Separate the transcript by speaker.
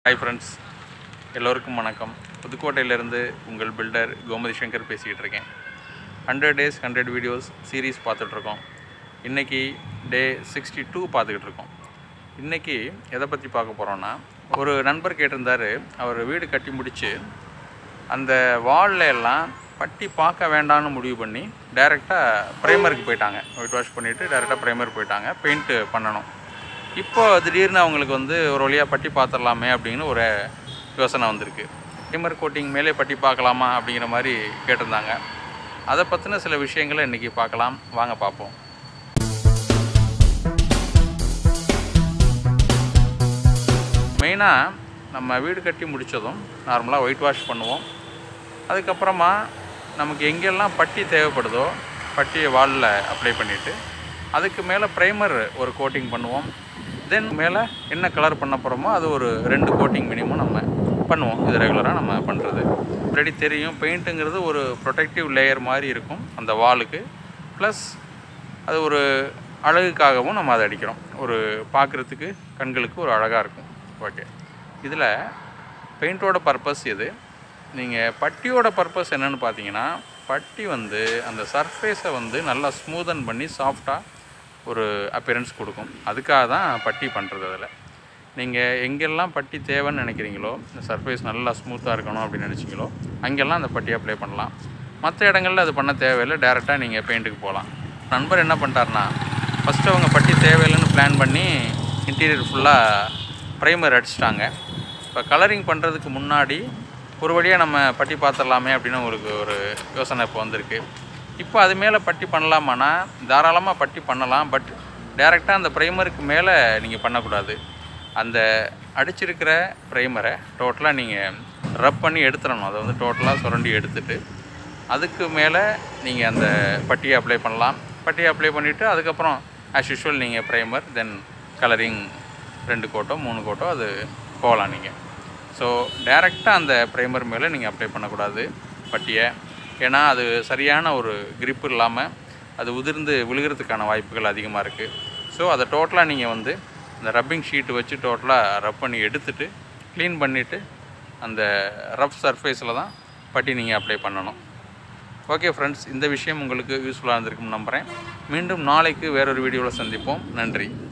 Speaker 1: hi friends எல்லோருக்கும் வணக்கம் புதுக்கோட்டையிலேருந்து உங்கள் பில்டர் கோமதி சங்கர் பேசிக்கிட்டு இருக்கேன் hundred days hundred videos series பார்த்துட்ருக்கோம் இன்றைக்கி டே சிக்ஸ்டி டூ பார்த்துக்கிட்டு இருக்கோம் இன்றைக்கி எதை பற்றி பார்க்க போகிறோன்னா ஒரு நண்பர் கேட்டிருந்தார் அவர் வீடு கட்டி முடித்து அந்த வால்ல எல்லாம் பட்டி பார்க்க வேண்டாம்னு முடிவு பண்ணி டைரெக்டாக ப்ரைமருக்கு போயிட்டாங்க ஒயிட் வாஷ் பண்ணிவிட்டு டைரெக்டாக ப்ரைமர் போயிட்டாங்க பெயிண்ட்டு பண்ணணும் இப்போ திடீர்னு அவங்களுக்கு வந்து ஒரு வழியாக பட்டி பார்த்துடலாமே அப்படின்னு ஒரு யோசனை வந்திருக்கு ப்ரைமர் கோட்டிங் மேலே பட்டி பார்க்கலாமா அப்படிங்கிற மாதிரி கேட்டிருந்தாங்க அதை பற்றின சில விஷயங்களை இன்றைக்கி பார்க்கலாம் வாங்க பார்ப்போம் மெயினாக நம்ம வீடு கட்டி முடித்ததும் நார்மலாக ஒயிட் வாஷ் பண்ணுவோம் அதுக்கப்புறமா நமக்கு எங்கெல்லாம் பட்டி தேவைப்படுதோ பட்டியை வாலில் அப்ளை பண்ணிவிட்டு அதுக்கு மேலே ப்ரைமர் ஒரு கோட்டிங் பண்ணுவோம் தென் மேலே என்ன கலர் பண்ண போகிறோமோ அது ஒரு ரெண்டு கோட்டிங் மினிமம் நம்ம பண்ணுவோம் இது ரெகுலராக நம்ம பண்ணுறது ஆல்ரெடி தெரியும் பெயிண்ட்டுங்கிறது ஒரு ப்ரொடெக்டிவ் லேயர் மாதிரி இருக்கும் அந்த வாலுக்கு ப்ளஸ் அது ஒரு அழகுக்காகவும் நம்ம அதை அடிக்கிறோம் ஒரு பார்க்குறதுக்கு கண்களுக்கு ஒரு அழகாக இருக்கும் ஓகே இதில் பெயிண்ட்டோட பர்பஸ் எது நீங்கள் பட்டியோட பர்பஸ் என்னன்னு பார்த்தீங்கன்னா பட்டி வந்து அந்த சர்ஃபேஸை வந்து நல்லா ஸ்மூதன் பண்ணி சாஃப்டாக ஒரு அப்பியரன்ஸ் கொடுக்கும் அதுக்காக தான் பட்டி பண்ணுறது அதில் நீங்கள் எங்கெல்லாம் பட்டி தேவைன்னு நினைக்கிறீங்களோ இந்த சர்ஃபேஸ் நல்லா ஸ்மூத்தாக இருக்கணும் அப்படின்னு நினச்சிங்களோ அங்கெல்லாம் அந்த பட்டி அப்ளை பண்ணலாம் மற்ற இடங்களில் அது பண்ண தேவையில்லை டேரெக்டாக நீங்கள் பெயிண்ட்டுக்கு போகலாம் நண்பர் என்ன பண்ணிட்டாருன்னா ஃபஸ்ட்டு அவங்க பட்டி தேவையில்லைன்னு பிளான் பண்ணி இன்டீரியர் ஃபுல்லாக ப்ரைமர் அடிச்சிட்டாங்க இப்போ கலரிங் பண்ணுறதுக்கு முன்னாடி ஒரு வழியாக நம்ம பட்டி பார்த்துடலாமே அப்படின்னு உங்களுக்கு ஒரு யோசனை இப்போ வந்திருக்கு இப்போ அது மேலே பட்டி பண்ணலாமான்னா தாராளமாக பட்டி பண்ணலாம் பட் டேரெக்டாக அந்த ப்ரைமருக்கு மேலே நீங்கள் பண்ணக்கூடாது அந்த அடிச்சிருக்கிற ப்ரைமரை டோட்டலாக நீங்கள் ரப் பண்ணி எடுத்துடணும் அதை வந்து டோட்டலாக சுரண்டி எடுத்துட்டு அதுக்கு மேலே நீங்கள் அந்த பட்டியை அப்ளை பண்ணலாம் பட்டியை அப்ளை பண்ணிவிட்டு அதுக்கப்புறம் ஆஸ் யூஷுவல் நீங்கள் ப்ரைமர் தென் கலரிங் ரெண்டு கோட்டோ மூணு கோட்டோ அது போகலாம் நீங்கள் ஸோ டைரெக்டாக அந்த ப்ரைமர் மேலே நீங்கள் அப்ளை பண்ணக்கூடாது பட்டியை ஏன்னா அது சரியான ஒரு grip இல்லாமல் அது உதிர்ந்து விழுகிறதுக்கான வாய்ப்புகள் அதிகமாக இருக்குது ஸோ அதை டோட்டலாக நீங்கள் வந்து அந்த ரப்பிங் ஷீட்டு வச்சு டோட்டலாக ரப் பண்ணி எடுத்துட்டு க்ளீன் பண்ணிவிட்டு அந்த ரஃப் சர்ஃபேஸில் தான் பட்டி நீங்கள் அப்ளை பண்ணணும் ஓகே ஃப்ரெண்ட்ஸ் இந்த விஷயம் உங்களுக்கு யூஸ்ஃபுல்லாக இருந்திருக்கும்னு நம்புகிறேன் மீண்டும் நாளைக்கு வேறொரு வீடியோவில் சந்திப்போம் நன்றி